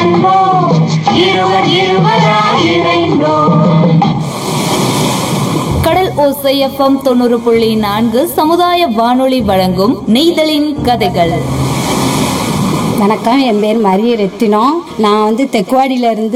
காண்போம் இருவர் இருவராய் இணைந்தோம் கடல் ஓசை எஃப்எம் தொண்ணூறு புள்ளி நான்கு சமுதாய வானொலி வழங்கும் நெய்தலின் கதைகள் வணக்கம் என் பேர் மரிய ரெத்தினம் நான் வந்து தெக்குவாடியில இருந்து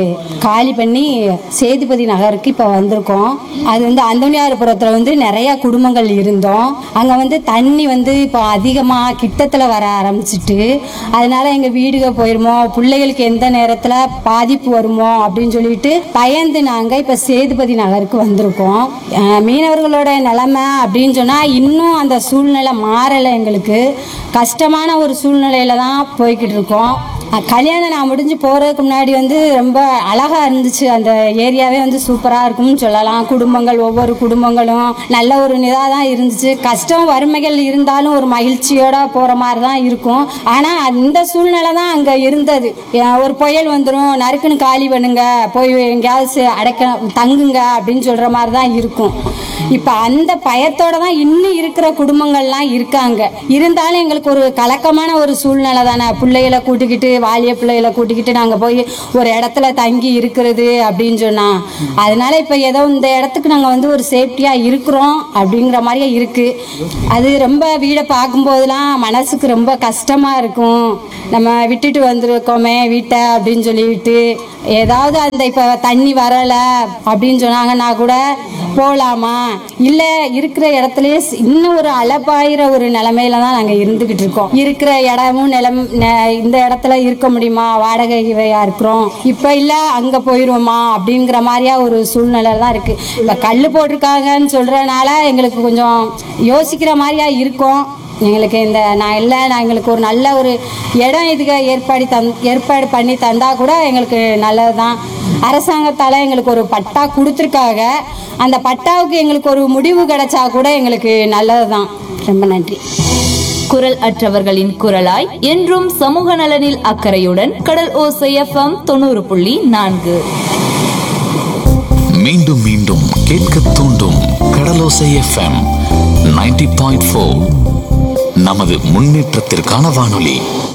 காலி பண்ணி சேதுபதி நகருக்கு இப்போ வந்திருக்கோம் அது வந்து அந்தோனியாரபுரத்தில் வந்து நிறைய குடும்பங்கள் இருந்தோம் அங்கே வந்து தண்ணி வந்து இப்போ அதிகமாக கிட்டத்தில் வர ஆரம்பிச்சிட்டு அதனால எங்கள் வீடுக போயிருமோ பிள்ளைகளுக்கு எந்த நேரத்தில் பாதிப்பு வருமோ அப்படின்னு சொல்லிட்டு பயந்து நாங்கள் இப்போ சேதுபதி நகருக்கு வந்திருக்கோம் அஹ் மீனவர்களோட நிலைமை அப்படின்னு சொன்னால் இன்னும் அந்த சூழ்நிலை மாறலை எங்களுக்கு கஷ்டமான ஒரு சூழ்நிலையில தான் போய்கிட்டு இருக்கோம் அஹ் கல்யாணம் நான் முடிஞ்சு போகிறதுக்கு முன்னாடி வந்து ரொம்ப அழகாக இருந்துச்சு அந்த ஏரியாவே வந்து சூப்பராக இருக்கும்னு சொல்லலாம் குடும்பங்கள் ஒவ்வொரு குடும்பங்களும் நல்ல ஒரு இதாக தான் இருந்துச்சு கஷ்டம் வறுமைகள் இருந்தாலும் ஒரு மகிழ்ச்சியோட போகிற மாதிரி தான் இருக்கும் ஆனால் அந்த சூழ்நிலை தான் அங்கே இருந்தது அஹ் ஒரு புயல் வந்துடும் நறுக்குன்னு காலி பண்ணுங்க போய் எங்கேயாவது சே- அடைக்க தங்குங்க அப்படின்னு சொல்கிற மாதிரி தான் இருக்கும் இப்போ அந்த பயத்தோட தான் இன்னும் இருக்கிற குடும்பங்கள்லாம் இருக்காங்க இருந்தாலும் எங்களுக்கு ஒரு கலக்கமான ஒரு சூழ்நிலை தானே பிள்ளைகளை கூட்டிக்கிட்டு வாலிய பிள்ளைகளை கூட்டிக்கிட்டு நாங்கள் போய் ஒரு இடத்துல தங்கி இருக்கிறது அப்படின்னு சொன்னா அதனால இப்போ ஏதோ இந்த இடத்துக்கு நாங்கள் வந்து ஒரு சேஃப்டியாக இருக்கிறோம் அப்படிங்கிற மாதிரியே இருக்கு அது ரொம்ப வீடை பார்க்கும்போதெல்லாம் மனசுக்கு ரொம்ப கஷ்டமாக இருக்கும் நம்ம விட்டுட்டு வந்திருக்கோமே வீட்டை அப்படின்னு சொல்லிட்டு ஏதாவது அந்த இப்போ தண்ணி வரலை அப்படின்னு சொன்னாங்கன்னா கூட போகலாமா இல்லை இருக்கிற இடத்துலயே ஸ்- இன்னும் ஒரு அலப்பாயிர ஒரு நிலமையில தான் நாங்கள் இருந்துக்கிட்டு இருக்கோம் இருக்கிற இடமும் நிலம் நெ- இந்த இடத்துல இருக்க முடியுமா வாடகை இவையா இருக்கிறோம் இப்போ இல்லை அங்கே போயிடுவோமா அப்படிங்கிற மாதிரியா ஒரு சூழ்நிலை தான் இருக்குது இப்போ கல் போட்டிருக்காங்கன்னு சொல்கிறனால எங்களுக்கு கொஞ்சம் யோசிக்கிற மாதிரியா இருக்கும் எங்களுக்கு இந்த நான் இல்லை நான் எங்களுக்கு ஒரு நல்ல ஒரு இடம் இதுக்கு ஏற்பாடு தந் ஏற்பாடு பண்ணி தந்தா கூட எங்களுக்கு நல்லது தான் அரசாங்கத்தால் எங்களுக்கு ஒரு பட்டா கொடுத்துருக்காங்க அந்த பட்டாவுக்கு எங்களுக்கு ஒரு முடிவு கிடைச்சா கூட எங்களுக்கு நல்லது தான் ரொம்ப நன்றி குரல் அற்றவர்களின் குரலாய் என்றும் சமூக நலனில் அக்கறையுடன் கடல் ஓசை எஃப்எம் தொண்ணூறு புள்ளி நான்கு மீண்டும் மீண்டும் கேட்க தூண்டும் கடலோசை எஃப்எம் 90.4 பாயிண்ட் நமது முன்னேற்றத்திற்கான வானொலி